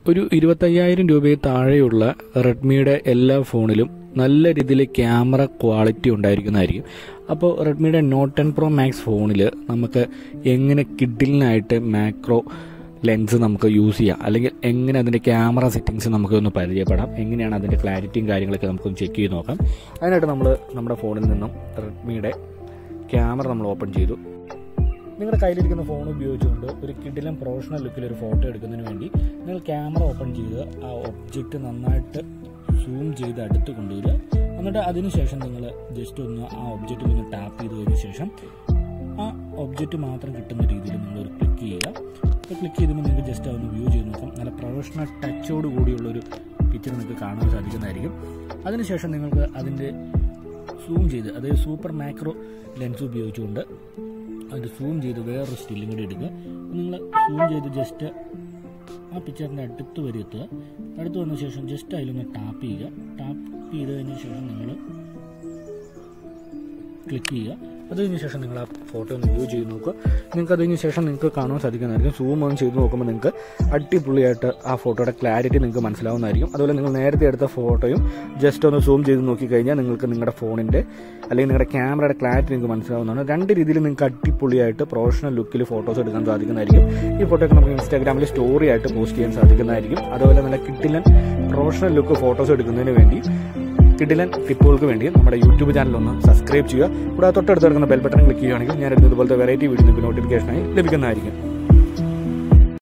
ഒരു ഇരുപത്തയ്യായിരം രൂപയിൽ താഴെയുള്ള റെഡ്മിയുടെ എല്ലാ ഫോണിലും നല്ല രീതിയിൽ ക്യാമറ ക്വാളിറ്റി ഉണ്ടായിരിക്കുന്നതായിരിക്കും അപ്പോൾ റെഡ്മിയുടെ നോട്ട് ടെൻ പ്രോ മാക്സ് ഫോണിൽ നമുക്ക് എങ്ങനെ കിഡിലിനായിട്ട് മാക്രോ ലെൻസ് നമുക്ക് യൂസ് ചെയ്യാം അല്ലെങ്കിൽ എങ്ങനെ അതിൻ്റെ ക്യാമറ സെറ്റിങ്സ് നമുക്ക് ഒന്ന് പരിചയപ്പെടാം എങ്ങനെയാണ് അതിൻ്റെ ക്ലാരിറ്റിയും കാര്യങ്ങളൊക്കെ നമുക്കൊന്ന് ചെക്ക് ചെയ്ത് നോക്കാം അതിനായിട്ട് നമ്മൾ നമ്മുടെ ഫോണിൽ നിന്നും റെഡ്മിയുടെ ക്യാമറ നമ്മൾ ഓപ്പൺ ചെയ്തു നിങ്ങളുടെ കയ്യിലിരിക്കുന്ന ഫോൺ ഉപയോഗിച്ചുകൊണ്ട് ഒരു കിഡിലും പ്രൊഫഷണൽ ലുക്കിൽ ഒരു ഫോട്ടോ എടുക്കുന്നതിന് വേണ്ടി നിങ്ങൾ ക്യാമറ ഓപ്പൺ ചെയ്ത് ആ ഒബ്ജക്റ്റ് നന്നായിട്ട് സൂം ചെയ്ത് അടുത്ത് കൊണ്ടുവരിക എന്നിട്ട് അതിനുശേഷം നിങ്ങൾ ജസ്റ്റ് ഒന്ന് ആ ഒബ്ജക്റ്റിൽ ഒന്ന് ടാപ്പ് ചെയ്ത് കഴിഞ്ഞ ശേഷം ആ ഒബ്ജക്റ്റ് മാത്രം കിട്ടുന്ന രീതിയിൽ നിങ്ങൾ ഒരു ക്ലിക്ക് ചെയ്യുക അപ്പോൾ ക്ലിക്ക് ചെയ്തുമ്പോൾ നിങ്ങൾക്ക് ജസ്റ്റ് അതൊന്ന് വ്യൂ ചെയ്ത് നോക്കാം നല്ല പ്രൊഫഷണൽ ടച്ചോട് കൂടിയുള്ളൊരു പിക്ചർ നിങ്ങൾക്ക് കാണാൻ സാധിക്കുന്നതായിരിക്കും അതിനുശേഷം നിങ്ങൾക്ക് അതിൻ്റെ സൂം ചെയ്ത് അതായത് സൂപ്പർ മാക്രോ ലെൻസ് ഉപയോഗിച്ചുകൊണ്ട് അത് സൂം ചെയ്ത് വേറൊരു സ്റ്റില്ലും കൂടി എടുക്കുക നിങ്ങൾ സൂം ചെയ്ത് ജസ്റ്റ് ആ പിക്ചറിൻ്റെ അടുത്ത് വരെ എത്തുക അടുത്ത് വന്ന ശേഷം ജസ്റ്റ് അതിലൊന്ന് ടാപ്പ് ചെയ്യുക ടാപ്പ് ചെയ്തതിന് ശേഷം നിങ്ങൾ ക്ലിക്ക് ചെയ്യുക അത് കഴിഞ്ഞ ശേഷം നിങ്ങൾ ആ ഫോട്ടോ ഒന്ന് വ്യൂ ചെയ്ത് നോക്കുക നിങ്ങൾക്ക് അതിന് ശേഷം നിങ്ങൾക്ക് കാണാൻ സാധിക്കുന്നതായിരിക്കും സൂം ഓൺ ചെയ്ത് നോക്കുമ്പോൾ നിങ്ങൾക്ക് അടിപൊളിയായിട്ട് ആ ഫോട്ടോയുടെ ക്ലാരിറ്റി നിങ്ങൾക്ക് മനസ്സിലാവുന്നതായിരിക്കും അതുപോലെ നിങ്ങൾ നേരത്തെ എടുത്ത ഫോട്ടോയും ജസ്റ്റ് ഒന്ന് സൂം ചെയ്ത് നോക്കിക്കഴിഞ്ഞാൽ നിങ്ങൾക്ക് നിങ്ങളുടെ ഫോണിൻ്റെ അല്ലെങ്കിൽ നിങ്ങളുടെ ക്യാമറയുടെ ക്ലാരിറ്റി നിങ്ങൾക്ക് മനസ്സിലാവുന്നതാണ് രണ്ട് രീതിയിൽ നിങ്ങൾക്ക് അടിപൊളിയായിട്ട് പ്രൊഫഷണൽ ലുക്കിൽ ഫോട്ടോസ് എടുക്കാൻ സാധിക്കുന്നതായിരിക്കും ഈ ഫോട്ടോ ഒക്കെ നമുക്ക് ഇൻസ്റ്റാഗ്രാമിൽ സ്റ്റോറി ആയിട്ട് പോസ്റ്റ് ചെയ്യാൻ സാധിക്കുന്നതായിരിക്കും അതുപോലെ നല്ല കിട്ടിലൻ പ്രൊഫഷണൽ ലുക്ക് ഫോട്ടോസ് എടുക്കുന്നതിന് വേണ്ടി കിഡിലൻ ടിപ്പുകൾക്ക് വേണ്ടി നമ്മുടെ യൂട്യൂബ് ചാനൽ ഒന്ന് സബ്സ്ക്രൈബ് ചെയ്യുക കൂടാതെ തൊട്ടടുത്ത് കിടക്കുന്ന ബെൽ ബട്ടൺ ക്ലിക്ക് ചെയ്യുകയാണെങ്കിൽ ഞാൻ ഇടുന്ന ഇതുപോലത്തെ വെറൈറ്റി വീഡിയോ നിങ്ങൾക്ക് നോട്ടിഫിക്കേഷനായി ലഭിക്കുന്നതായിരിക്കും